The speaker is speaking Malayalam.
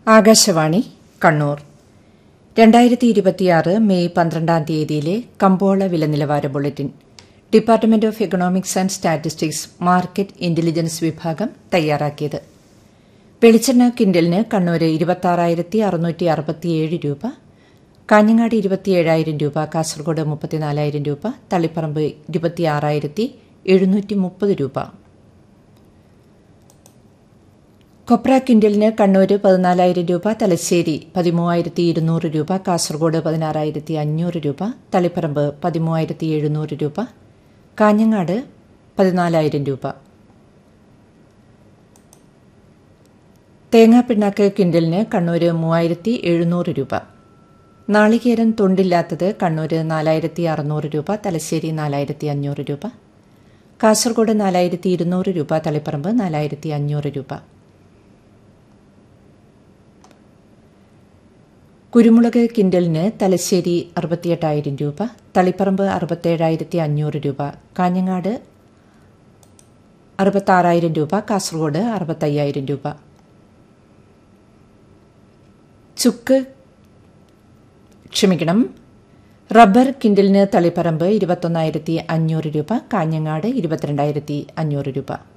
ആകാശവാണി കണ്ണൂർ രണ്ടായിരത്തി ഇരുപത്തിയാറ് മെയ് പന്ത്രണ്ടാം തീയതിയിലെ കമ്പോള വില നിലവാര bulletin department of economics and statistics market intelligence വിഭാഗം തയ്യാറാക്കിയത് വെളിച്ചെണ്ണ കിൻഡലിന് കണ്ണൂര് ഇരുപത്തി അറുന്നൂറ്റി അറുപത്തിയേഴ് രൂപ കാഞ്ഞങ്ങാട് ഇരുപത്തിയേഴായിരം രൂപ കാസർഗോഡ് മുപ്പത്തിനാലായിരം രൂപ തളിപ്പറമ്പ് ഇരുപത്തിയാറായിരത്തി എഴുന്നൂറ്റി മുപ്പത് രൂപ കൊപ്ര കിൻഡലിന് കണ്ണൂര് പതിനാലായിരം രൂപ തലശ്ശേരി പതിമൂവായിരത്തി ഇരുന്നൂറ് രൂപ കാസർഗോഡ് പതിനാറായിരത്തി അഞ്ഞൂറ് രൂപ തളിപ്പറമ്പ് പതിമൂവായിരത്തി എഴുന്നൂറ് രൂപ കാഞ്ഞങ്ങാട് പതിനാലായിരം രൂപ തേങ്ങാപ്പിണ്ണാക്ക് കിൻഡലിന് കണ്ണൂര് മൂവായിരത്തി എഴുന്നൂറ് രൂപ നാളികേരം തൊണ്ടില്ലാത്തത് കണ്ണൂര് നാലായിരത്തി അറുന്നൂറ് രൂപ തലശ്ശേരി നാലായിരത്തി അഞ്ഞൂറ് രൂപ കാസർഗോഡ് നാലായിരത്തി ഇരുന്നൂറ് രൂപ തളിപ്പറമ്പ് നാലായിരത്തി അഞ്ഞൂറ് രൂപ കുരുമുളക് കിൻഡലിന് തലശ്ശേരി അറുപത്തിയെട്ടായിരം രൂപ തളിപ്പറമ്പ് അറുപത്തേഴായിരത്തി അഞ്ഞൂറ് രൂപ കാഞ്ഞങ്ങാട് അറുപത്താറായിരം രൂപ കാസർഗോഡ് അറുപത്തയ്യായിരം രൂപ ചുക്ക് ക്ഷമിക്കണം റബ്ബർ കിൻഡലിന് തളിപ്പറമ്പ് ഇരുപത്തൊന്നായിരത്തി അഞ്ഞൂറ് രൂപ കാഞ്ഞങ്ങാട് ഇരുപത്തിരണ്ടായിരത്തി അഞ്ഞൂറ് രൂപ